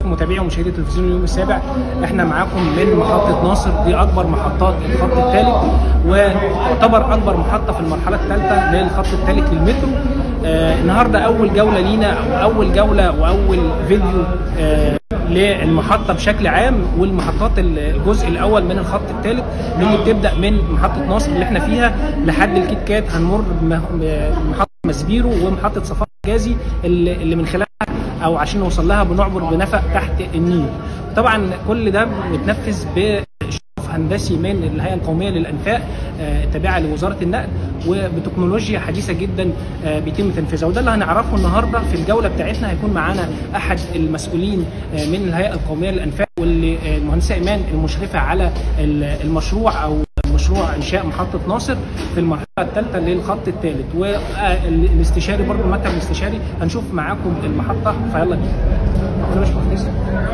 متابعي ومشاهدي تلفزيون اليوم السابع احنا معاكم من محطة ناصر دي أكبر محطات الخط الثالث وتعتبر أكبر محطة في المرحلة الثالثة للخط الثالث للمترو آه النهارده أول جولة لينا أو أول جولة وأول فيديو آه للمحطة بشكل عام والمحطات الجزء الأول من الخط الثالث اللي بتبدأ من محطة ناصر اللي احنا فيها لحد الكيت كات هنمر بمحطة مسبيرو ومحطة صفاء الجازي اللي اللي من خلالها او عشان نوصل لها بنعبر بنفق تحت النيل طبعا كل ده متنفذ باشراف هندسي من الهيئه القوميه للانفاق آه، التابعه لوزاره النقل وبتكنولوجيا حديثه جدا آه، بيتم تنفيذها وده اللي هنعرفه النهارده في الجوله بتاعتنا هيكون معانا احد المسؤولين آه، من الهيئه القوميه للانفاق واللي آه، المهندسه ايمان المشرفه على ال- المشروع او مشروع انشاء محطه ناصر في المرحله الثالثه للخط الثالث والاستشاري برضه المكتب الاستشاري هنشوف معاكم المحطه فيلا بينا. يا باشمهندس.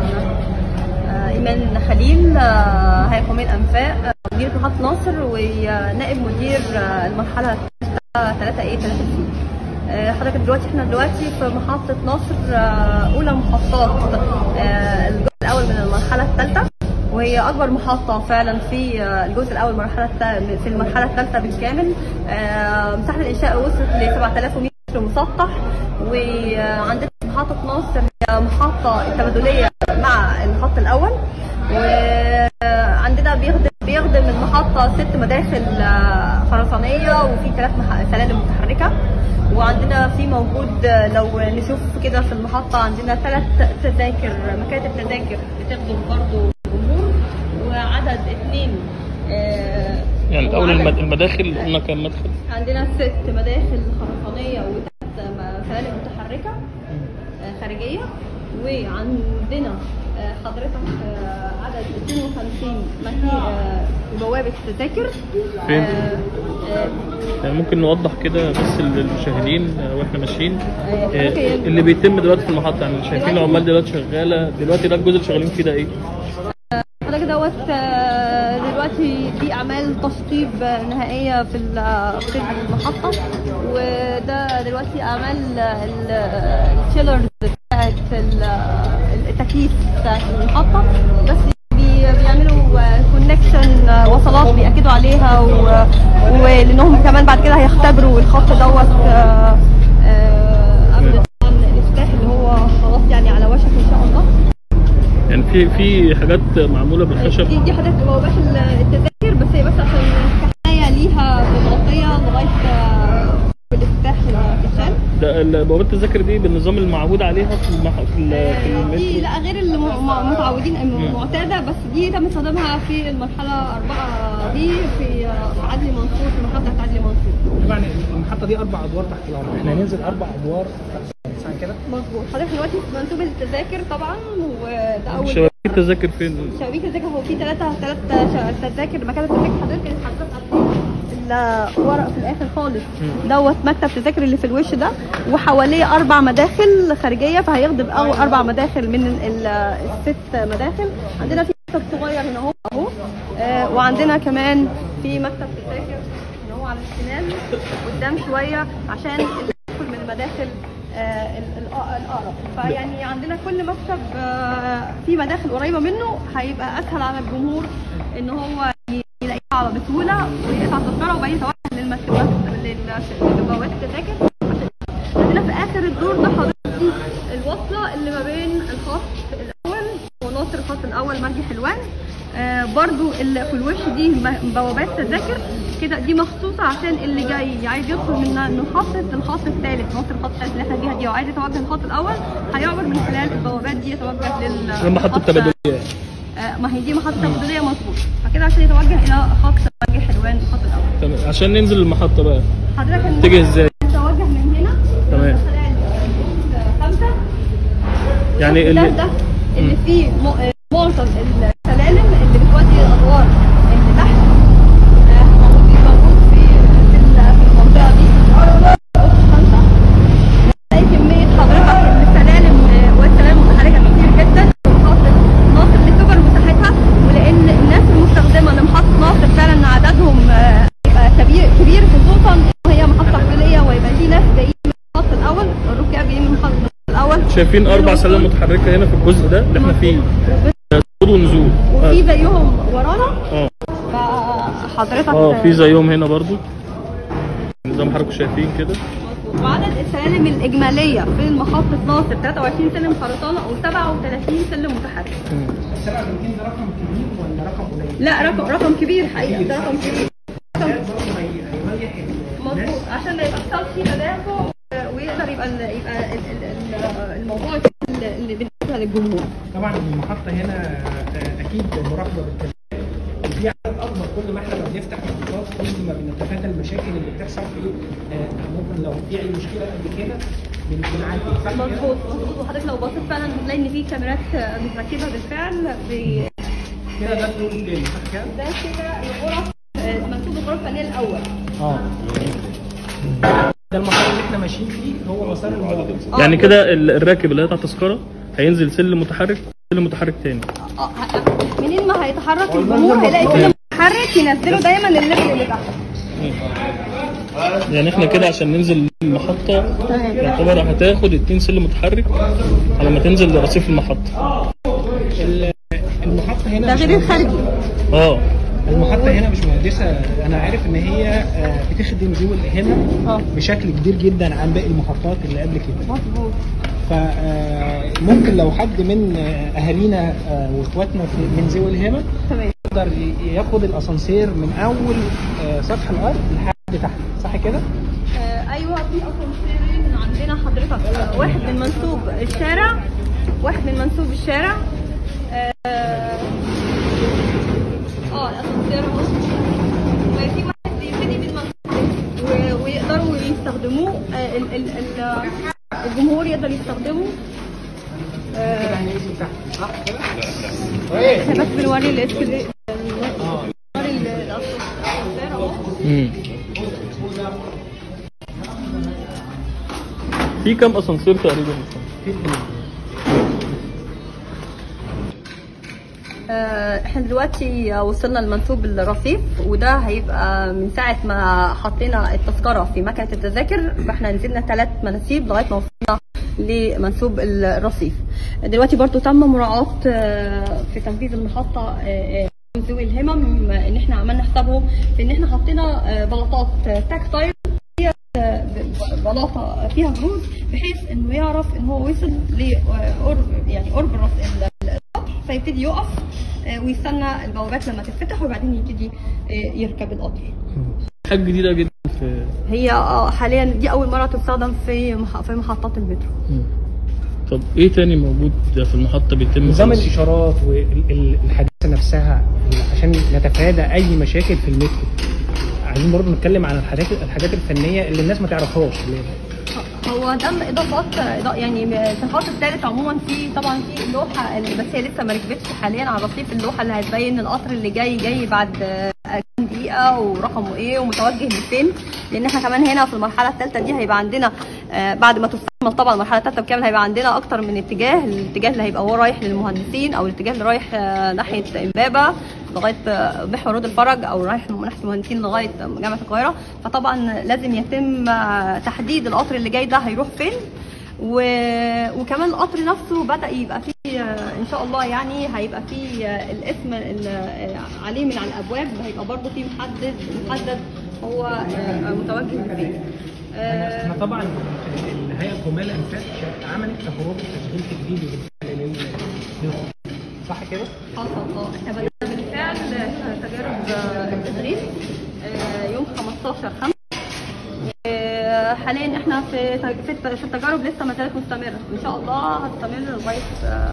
آه، ايمان خليل آه، هيئه قوميه الانفاق آه، مدير محطه ناصر ونائب مدير آه، المرحله الثالثه 3 ايه 3 سي آه، حضرتك دلوقتي احنا دلوقتي في محطه ناصر آه، اولى محطات آه، الجزء الاول من المرحله الثالثه وهي اكبر محطه فعلا في آه، الجزء الاول المرحله التا- في المرحله الثالثه بالكامل آه، مساحه الانشاء وصلت ل 7100 متر مسطح وعندنا محطه ناصر هي محطه تبادليه مع الخط الاول وعندنا بيخدم بيخدم المحطه ست مداخل آه، خرسانيه وفي ثلاث مح- سلالم متحركه وعندنا في موجود آه، لو نشوف كده في المحطه عندنا ثلاث تذاكر مكاتب تذاكر بتخدم برضه الجمهور وعدد اثنين آه، يعني الاول وعدد- المد- المداخل قلنا كام مدخل عندنا ست مداخل خرسانية وثلاث م- سلالم متحركة آه، خارجية وعندنا آه، حضرتك آه، عدد 52 مكي آه، بوابة تذاكر فين؟ آه، آه، يعني ممكن نوضح كده بس للمشاهدين آه، واحنا ماشيين أيوة، آه، حضرتك إيه؟ اللي بيتم دلوقتي في المحطه يعني شايفين العمال دلوقتي شغاله دلوقتي ده الجزء اللي شغالين فيه ده ايه؟ حضرتك دوت آه، دلوقتي في اعمال تشطيب آه، نهائيه في ال- في المحطه وده دلوقتي اعمال ال- الشيلرز بتاعت ال- التكييف بتاعت المحطه بس بي- بيعملوا كونكشن وصلات بياكدوا عليها و- ولانهم كمان بعد كده هيختبروا الخط دوت آه، آه، قبل طبعا الافتتاح اللي هو خلاص يعني على وشك ان شاء الله يعني في في حاجات معموله بالخشب دي دي حاجات بوابات التذاكر بس هي بس عشان كحايه ليها مغطيه لغايه آه، الافتتاح الاتخان ده ال- بوابات التذاكر دي بالنظام المعهود عليها في المح... في, ال... في دي المترو لا غير المتعودين مم. معتاده بس دي تم استخدامها في المرحله أربعة دي في آه، في عدلي منصور في المرحله بتاعت عدلي منصور طبعا المحطه دي اربع ادوار تحت الارض احنا هننزل اربع ادوار صح كده مظبوط حضرتك دلوقتي في منسوب التذاكر طبعا وده اول شبابيك التذاكر فين؟ شبابيك التذاكر هو في ثلاثة ثلاث تذاكر مكان التذاكر حضرتك اللي حضرتك عارفين الورق في الاخر خالص دوت مكتب تذاكر اللي في الوش ده وحواليه اربع مداخل خارجيه فهيخدم أو اربع مداخل من ال- الست مداخل عندنا في مكتب صغير هنا اهو اهو آه، وعندنا كمان في مكتب تذاكر هنا هو على الشمال قدام شويه عشان اللي يدخل من المداخل آه، ال- الأ- الاقرب فيعني عندنا كل مكتب آه، في مداخل قريبه منه هيبقى اسهل على الجمهور ان هو ي- يلاقيها على بسهوله ويقطع التذكره وبعدين يتوجه للمكتبات لل- لبوابات التذاكر عندنا في اخر الدور ده حضرتك دي الوصله اللي ما بين الخط الاول وناصر الخط الاول مرجي حلوان آه برضو اللي في الوش دي م- بوابات تذاكر كده دي مخصوصه عشان اللي جاي عايز يدخل من محطه الخط الثالث ناصر الخط الثالث اللي احنا فيها دي وعايز يتوجه للخط الاول هيعبر من خلال البوابات دي يتوجه لل محطه خط- تبادليه آه ما هي دي محطه تبادليه مظبوط فكده عشان يتوجه الى خط مرجي حلوان الخط الاول تمام عشان ننزل المحطه بقى حضرتك اتجه ازاي؟ نتوجه من هنا تمام. خمسة يعني ده اللي ده اللي فيه م- آه، معظم السلالم اللي بتودي الادوار اللي تحت آه، موجود موجود في في ال- في المنطقه دي خمسة هتلاقي كمية حضرتك السلالم آه، والسلالم متحركة كتير جدا خاطر ناصر لكبر مساحتها ولأن الناس المستخدمة لمحطة ناصر فعلا عددهم آه، هيبقى كبير كبير خصوصا إن هي محطة تقليدية ويبقى في ناس جايين من الخط الأول الركاب جايين من الخط الأول شايفين اربع سلالم متحركه هنا في الجزء ده اللي احنا فيه صعود ونزول وفي زيهم ورانا اه فحضرتك اه في زيهم هنا برضو زي ما حضراتكم شايفين كده وعدد السلالم الإجمالية في محطة ناصر 23 سلم خرسانة أو 37 سلم متحرك 37 ده رقم كبير ولا رقم قليل؟ لا رقم رقم كبير حقيقة ده رقم كبير رقم برضه هي- هيريح الناس مظبوط عشان ما يحصلش تدافع ويقدر يبقى ال- يبقى ال- ال- ال- الموضوع اللي بالنسبة للجمهور طبعا المحطه هنا آه، اكيد مراقبه بالكاميرات وفي عدد اكبر كل ما احنا ما بنفتح محطات كل ما بنتفادى المشاكل اللي بتحصل في آه، ممكن لو في اي مشكله قبل كده بن- بنعدي صح كده؟ مظبوط مظبوط وحضرتك لو بصيت فعلا هتلاقي ان في كاميرات متركبه بالفعل ب- كده ده الدور الثاني صح كده؟ ده كده الغرف آه، مكتوب الغرف الفنيه الاول اه ده المسار اللي احنا ماشيين فيه هو مسار المعرض آه. يعني كده ال- الراكب اللي هيقطع تذكره هينزل سلم متحرك سلم متحرك تاني اه ه- منين ما هيتحرك الجمهور هيلاقي فيلم متحرك ينزله دايما الليفل اللي تحت يعني احنا كده عشان ننزل المحطه تمام يعتبر هتاخد اتنين سلم متحرك على ما تنزل لرصيف المحطه ال- المحطه هنا ده مش غير مهندسة- الخارجي المحطه هنا مش مهندسه انا عارف ان هي آه، بتخدم ذوي الهمه اه بشكل كبير جدا عن باقي المحطات اللي قبل كده مظبوط فممكن لو حد من آه، اهالينا آه، واخواتنا في- من ذوي الهمه تمام يقدر ي- ياخد الاسانسير من اول آه، سطح الارض لحد تحت صح كده؟ آه، ايوه في اسانسيرين عندنا حضرتك آه، واحد من منسوب الشارع واحد من منسوب الشارع اه آه، الاسانسير اهو وفي واحد بيبتدي بالمنسوب و- ويقدروا يستخدموه آه، ال- ال- ال- الجمهور يقدر يستخدمه آه، هننزل تحت صح كده؟ احنا بس بنوري الاسكلي بنوري ال- الاسانسير اهو مم. في كام اسانسير تقريبا في اتنين. آه، احنا دلوقتي وصلنا لمنسوب الرصيف وده هيبقى من ساعة ما حطينا التذكرة في مكنة التذاكر فاحنا نزلنا ثلاث مناسيب لغاية ما وصلنا لمنسوب الرصيف دلوقتي برضو تم مراعاة آه، في تنفيذ المحطة آه، آه، ذوي الهمم ان احنا عملنا حسابهم في ان احنا حطينا آه، بلاطات تاكتايل هي آه، بلاطة فيها بروز بحيث انه يعرف ان هو وصل لقرب يعني قرب الرص السطح فيبتدي يقف آه، ويستنى البوابات لما تتفتح وبعدين يبتدي آه، يركب القطر حاجه جديده جدا في هي آه، حاليا دي اول مره تستخدم في مح- في محطات المترو طب ايه تاني موجود في المحطه بيتم نظام تنفيذه؟ الاشارات والحادثه نفسها عشان نتفادى اي مشاكل في المترو عايزين برضه نتكلم عن الحاجات الحاجات الفنيه اللي الناس ما تعرفهاش اللي هو ده اضافات إضا- يعني في الخط الثالث عموما في طبعا في لوحه اللي- بس هي لسه ما ركبتش حاليا على الرصيف اللوحه اللي هتبين القطر اللي جاي جاي بعد آه، كام دقيقه ورقمه ايه ومتوجه لفين لان احنا كمان هنا في المرحله الثالثه دي هيبقى عندنا آه، بعد ما تستعمل طبعا المرحله الثالثه بالكامل هيبقى عندنا اكتر من اتجاه الاتجاه اللي هيبقى هو رايح للمهندسين او الاتجاه اللي رايح آه، ناحيه امبابه لغايه آه، محور رود الفرج او رايح من ناحيه المهندسين لغايه جامعه القاهره فطبعا لازم يتم آه، تحديد القطر اللي جاي ده هيروح فين و... وكمان القطر نفسه بدا يبقى فيه آه، ان شاء الله يعني هيبقى فيه آه، الاسم ال- آه، عليه من على الابواب هيبقى برضه فيه محدد محدد هو آه، متوجه فين آه، احنا طبعا الهيئه القوميه للانفاق عملت تجربه تشغيل تجديدي بالفعل لل- للخطوط. صح كده؟ حصل اه احنا بدأنا بالفعل تجارب آه، التدريس آه، يوم 15 5 حاليا احنا في تج- في الت- في التجارب لسه ما زالت مستمره ان شاء الله هتستمر لغايه آه،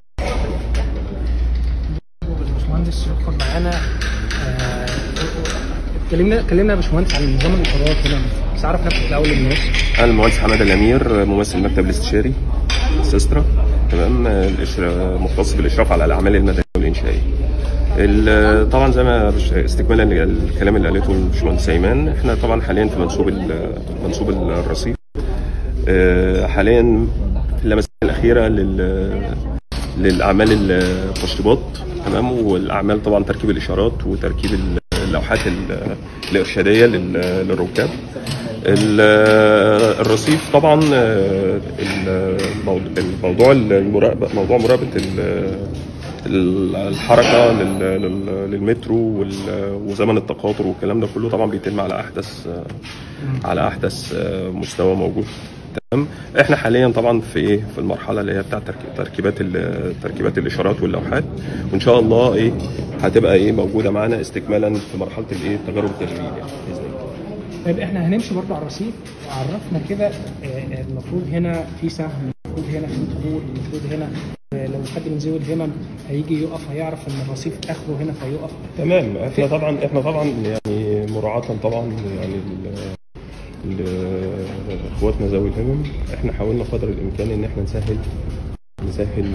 الباشمهندس يدخل معانا آه، اتكلمنا اتكلمنا يا باشمهندس عن نظام الاشارات هنا بس اعرف نفسك الاول للناس انا المهندس حماده الامير ممثل المكتب الاستشاري سيسترا تمام الإشرا- مختص بالاشراف على الاعمال المدنيه والانشائيه ال- طبعا زي ما بش- استكمالا للكلام اللي قالته الباشمهندس ايمان احنا طبعا حاليا في منسوب ال- منسوب الرصيف آه، حاليا في اللمسات الاخيره لل للاعمال التشطيبات تمام والاعمال طبعا تركيب الاشارات وتركيب اللوحات ال- الارشاديه لل- للركاب ال- الرصيف طبعا آه، الموضوع الموضوع المراقبه موضوع مراقبه ال- ال- الحركه لل- لل- للمترو وال- وزمن التقاطر والكلام ده كله طبعا بيتم على احدث آه، على احدث آه، مستوى موجود تمام احنا حاليا طبعا في ايه في المرحله اللي هي بتاعه تركي- تركيبات ال- تركيبات الاشارات واللوحات وان شاء الله ايه هتبقى ايه موجوده معانا استكمالا في مرحله الايه التجارب التشغيل يعني باذن الله طيب احنا هنمشي برضو على الرصيف عرفنا كده آه، المفروض هنا في سهم المفروض هنا في طابور المفروض هنا آه، لو حد من ذوي الهمم هيجي يقف هيعرف ان الرصيف اخره هنا فيقف تمام احنا طبعا احنا طبعا يعني مراعاة طبعا يعني ال- ل- اخواتنا ذوي الهمم احنا حاولنا قدر الامكان ان احنا نسهل نسهل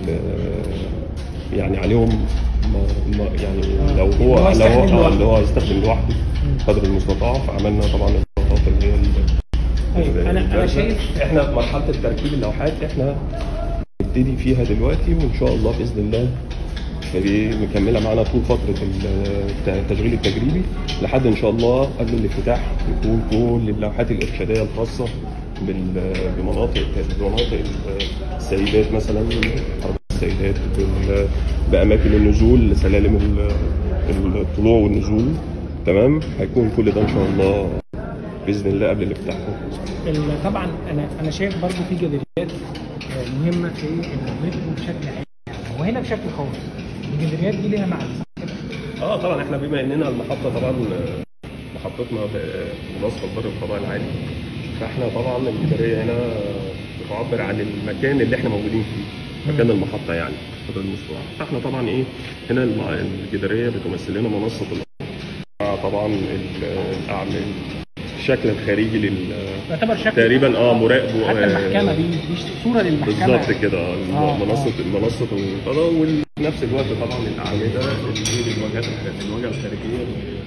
آه، يعني عليهم ما- ما- يعني لو هو هو لو يستخدم هو لوحده. اللي هو يستخدم لوحده قدر المستطاع فعملنا طبعا الخطوات اللي هي ال- طيب، أنا- أنا الجاهزة. شايف- احنا في مرحله التركيب اللوحات احنا نبتدي فيها دلوقتي وان شاء الله باذن الله هي مكمله معانا طول فتره الت- التشغيل التجريبي لحد ان شاء الله قبل الافتتاح يكون كل اللوحات الارشاديه الخاصه بال- بمناطق بمناطق السيدات مثلا حركة السيدات بال- باماكن النزول سلالم ال- الطلوع والنزول تمام هيكون كل ده ان شاء الله باذن الله قبل الافتتاح ال- طبعا انا انا شايف برضو في جداريات آه، مهمه في المترو بشكل عام وهنا بشكل خاص الجداريات دي ليها معنى صح كده؟ اه طبعا احنا بما اننا المحطه طبعا آه، محطتنا مناصفه لبر الفضاء العالي فاحنا طبعا الجداريه هنا بتعبر عن المكان اللي احنا موجودين فيه مكان المحطه يعني قدر المستطاع فاحنا طبعا ايه هنا الم- الجداريه بتمثل لنا منصه الأرض. مع طبعا ال- الاعمال الشكل الخارجي لل يعتبر شكل تقريبا اه مراقبه حتى آه، المحكمه دي دي صوره للمحكمه بالظبط كده آه، منصه منصه المنتدى وفي نفس الوقت طبعا الاعمده اللي هي الواجهات الخ- الواجهه الخارجيه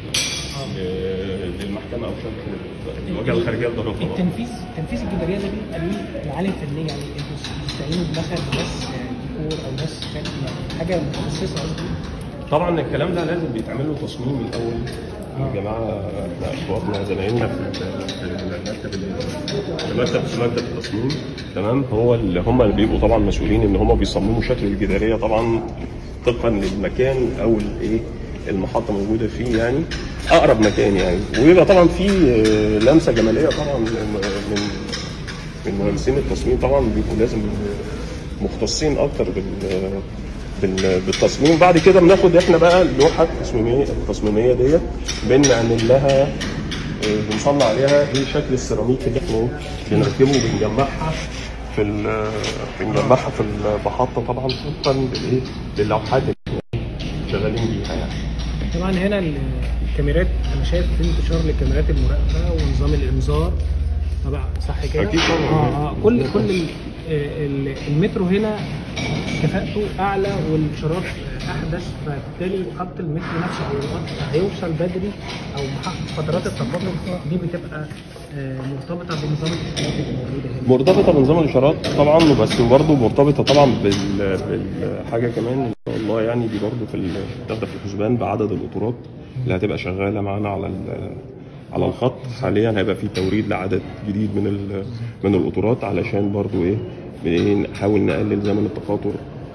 ل- للمحكمه او شكل الواجهه الخارجيه لدار القضاء التنفيذ تنفيذ الجداريه ده بيبقى ليه معالم فنيه يعني انتوا بتستعينوا بمثلا ناس آه، ديكور او ناس فن يعني حاجه متخصصه قصدي طبعا الكلام ده لازم بيتعمل له تصميم الاول يا جماعه احنا اخواتنا زمايلنا في ال- في المكتب ال- في مكتب في مكتب التصميم تمام هو اللي هم اللي بيبقوا طبعا مسؤولين ان هم بيصمموا شكل الجداريه طبعا طبقا للمكان او الايه المحطه موجوده فيه يعني اقرب مكان يعني ويبقى طبعا في آه، لمسه جماليه طبعا من من من مهندسين التصميم طبعا بيبقوا لازم مختصين اكتر بال بال- بالتصميم بعد كده بناخد احنا بقى اللوحه التصميميه التصميميه ديت بنعمل لها آه، بنصنع عليها ايه شكل السيراميك اللي احنا بنركبه وبنجمعها في ال- بنجمعها في المحطه طبعا طبقا للايه للوحات اللي احنا شغالين بيها يعني طبعا هنا ال- الكاميرات انا شايف في انتشار لكاميرات المراقبه ونظام الانذار طبعا صح كده؟ أكيد طبعاً. اه اه كل كل ال- آه، ال- المترو هنا كفاءته اعلى والاشارات احدث فبالتالي خط المترو نفسه هيوصل- هيوصل بدري او مح- فترات التقاطر دي بتبقى آه، مرتبطه بنظام الاشارات اللي موجوده هنا مرتبطه بنظام الاشارات طبعا بس برضه مرتبطه طبعا بال بالحاجه كمان ان شاء الله يعني دي برضه في ال- بتاخد في الحسبان بعدد القطورات اللي هتبقى شغاله معانا على ال- على الخط حاليا هيبقى في توريد لعدد جديد من ال- من القطورات علشان برضه ايه بإيه نحاول نقلل زمن التقاطر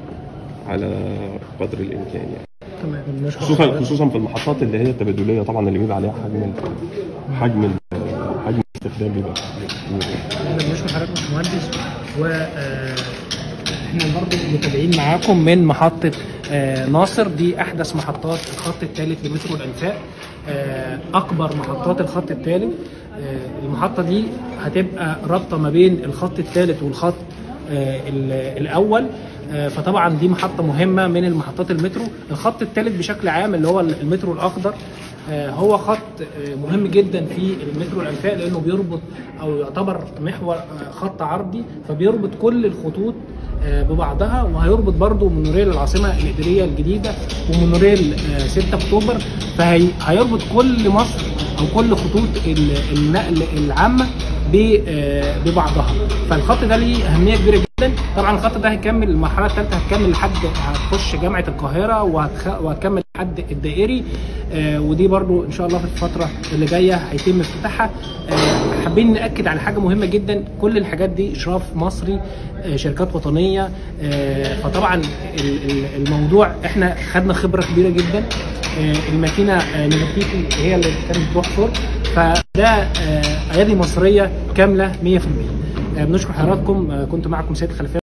على قدر الامكان يعني تمام بنشكر خصوصا حضرتك. خصوصا في المحطات اللي هي التبادليه طبعا اللي بيبقى عليها حجم ال- حجم ال- حجم الاستخدام بيبقى كبير. احنا بنشكر حضرتك يا باشمهندس و آه، احنا برضو متابعين معاكم من محطة آه، ناصر دي أحدث محطات الخط الثالث لمترو الأنفاق آه، أكبر محطات الخط الثالث آه، المحطة دي هتبقى رابطة ما بين الخط الثالث والخط آه، ال- الأول آه، فطبعا دي محطة مهمة من المحطات المترو الخط الثالث بشكل عام اللي هو المترو الأخضر آه، هو خط آه، مهم جدا في المترو الانفاق لانه بيربط او يعتبر محور آه، خط عرضي فبيربط كل الخطوط آه، ببعضها وهيربط برضو مونوريل العاصمه الاداريه الجديده ومونوريل آه، 6 اكتوبر فهيربط كل مصر او كل خطوط ال- النقل العامه ب- آه، ببعضها فالخط ده ليه اهميه كبيره جدا جدا طبعا الخط ده هيكمل المرحله الثالثه هتكمل لحد هتخش جامعه القاهره وهتخ... وهتكمل لحد الدائري آه ودي برضو ان شاء الله في الفتره اللي جايه هيتم افتتاحها آه حابين ناكد على حاجه مهمه جدا كل الحاجات دي اشراف مصري آه شركات وطنيه آه فطبعا ال- ال- الموضوع احنا خدنا خبره كبيره جدا آه الماكينه آه نيجاتيفي هي اللي كانت بتروح فور فده آه ايادي مصريه كامله 100% آه، بنشكر حضراتكم آه، كنت معكم سيد خلفاوي